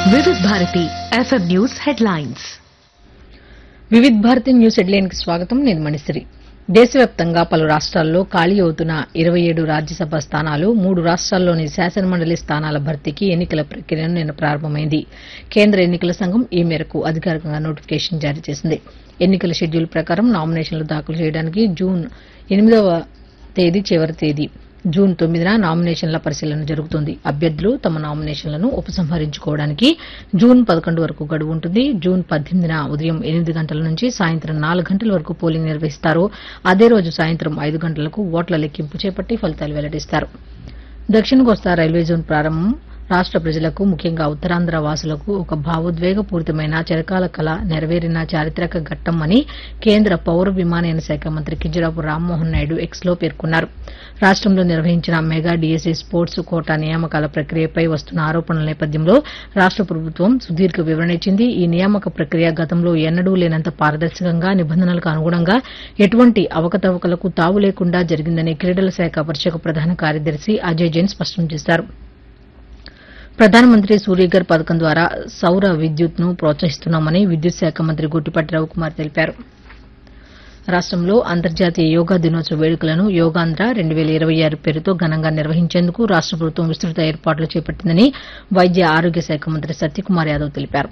వివిధ Bharati FM news headlines Vividh Bharati news headline కి స్వాగతం నేను మణిశ్రీ దేశవ్యాప్తంగా పలు రాష్ట్రాల్లో ఖాళీ అవుతున్న ఇరవై ఏడు రాజ్యసభ స్థానాలు మూడు రాష్ట్రాల్లోని శాసనమండలి స్థానాల భర్తీకి ఎన్నికల ప్రక్రియ నిన్న ప్రారంభమైంది కేంద్ర ఎన్నికల సంఘం ఈ మేరకు అధికారికంగా నోటిఫికేషన్ జారీ చేసింది ఎన్నికల షెడ్యూల్ ప్రకారం నామినేషన్లు దాఖలు చేయడానికి జూన్ ఎనిమిదవ తేదీ చివరి తేదీ జూన్ తొమ్మిదిన నామినేషన్ల పరిశీలన జరుగుతుంది అభ్యర్థులు తమ నామినేషన్లను ఉపసంహరించుకోవడానికి జూన్ పదకొండు వరకు గడువు ఉంటుంది జూన్ పద్దెనిమిదిన ఉదయం ఎనిమిది గంటల నుంచి సాయంత్రం నాలుగు గంటల వరకు పోలింగ్ నిర్వహిస్తారు అదే రోజు సాయంత్రం ఐదు గంటలకు ఓట్ల లెక్కింపు చేపట్టి ఫలితాలు వెల్లడిస్తారు దక్షిణ కోస్తా రైల్వే జోన్ ప్రారంభం రాష్ట ప్రజలకు ముఖ్యంగా ఉత్తరాంధ్ర వాసులకు ఒక భావోద్వేగపూరితమైన చిరకాల కళ నెరవేరిన చారిత్రక ఘట్టం అని కేంద్ర పౌర విమానయాన శాఖ మంత్రి కింజరాపు రామ్మోహన్ నాయుడు ఎక్స్ లో పేర్కొన్నారు రాష్టంలో నిర్వహించిన మెగా డీఎస్సీ స్పోర్ట్స్ కోటా నియామకాల ప్రక్రియపై వస్తున్న ఆరోపణల నేపథ్యంలో రాష్ట ప్రభుత్వం సుదీర్ఘ వివరణ ఇచ్చింది ఈ నియామక ప్రక్రియ గతంలో ఎన్నడూ లేనంత పారదర్శకంగా నిబంధనలకు అనుగుణంగా ఎటువంటి అవకతవకలకు తావు లేకుండా జరిగిందని క్రీడల శాఖ పరిషత్ ప్రధాన కార్యదర్శి అజయ్ జైన్ స్పష్టం చేశారు ప్రధానమంత్రి సూర్యఘర్ పథకం ద్వారా సౌర విద్యుత్ ను ప్రోత్సహిస్తున్నామని విద్యుత్ శాఖ మంత్రి గుట్టిపాటి రవికుమార్ తెలిపారు రాష్టంలో అంతర్జాతీయ యోగా దినోత్సవ వేడుకలను యోగాంధ్ర రెండు వేల ఇరవై ఆరు పేరుతో ఘనంగా నిర్వహించేందుకు రాష్ట ప్రభుత్వం విస్తృత ఏర్పాట్లు చేపట్టిందని వైద్య ఆరోగ్య శాఖ మంత్రి సత్యకుమార్ యాదవ్ తెలిపారు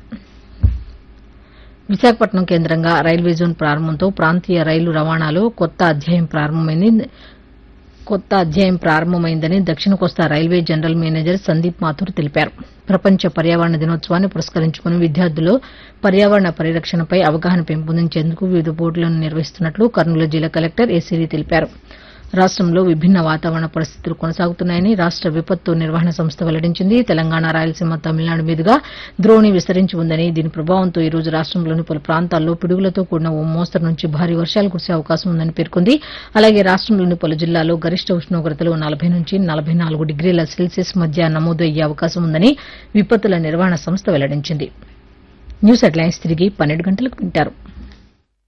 విశాఖపట్నం కేంద్రంగా రైల్వే జోన్ ప్రారంభంతో ప్రాంతీయ రైలు రవాణాలో కొత్త అధ్యాయం ప్రారంభమైంది కొత్త అధ్యాయం ప్రారంభమైందని దక్షిణ కోస్తా railway general manager Sandeep Mathur తెలిపారు ప్రపంచ పర్యావరణ దినోత్సవాన్ని పురస్కరించుకుని విద్యార్థులు పర్యావరణ పరిరక్షణపై అవగాహన పెంపొందించేందుకు వివిధ బోర్డులను నిర్వహిస్తున్నట్లు కర్నూలు జిల్లా కలెక్టర్ ఏసీరి తెలిపారు రాష్టంలో విభిన్న వాతావరణ పరిస్థితులు కొనసాగుతున్నాయని రాష్ట విపత్తు నిర్వహణ సంస్థ వెల్లడించింది తెలంగాణ రాయలసీమ తమిళనాడు మీదుగా ద్రోణి విస్తరించి ఉందని దీని ప్రభావంతో ఈ రోజు రాష్టంలోని పలు ప్రాంతాల్లో పిడుగులతో కూడిన ఓ మోస్తరు నుంచి భారీ వర్షాలు కురిసే అవకాశం ఉందని పేర్కొంది అలాగే రాష్టంలోని పలు జిల్లాల్లో గరిష్ట ఉష్ణోగ్రతలు నలభై నుంచి నలభై నాలుగు డిగ్రీల సెల్సియస్ మధ్య నమోదు అయ్యే అవకాశం ఉందని విపత్తుల నిర్వహణ సంస్థ వెల్లడించింది న్యూస్ హెడ్లైన్స్ తిరిగి పన్నెండు గంటలకు వింటారు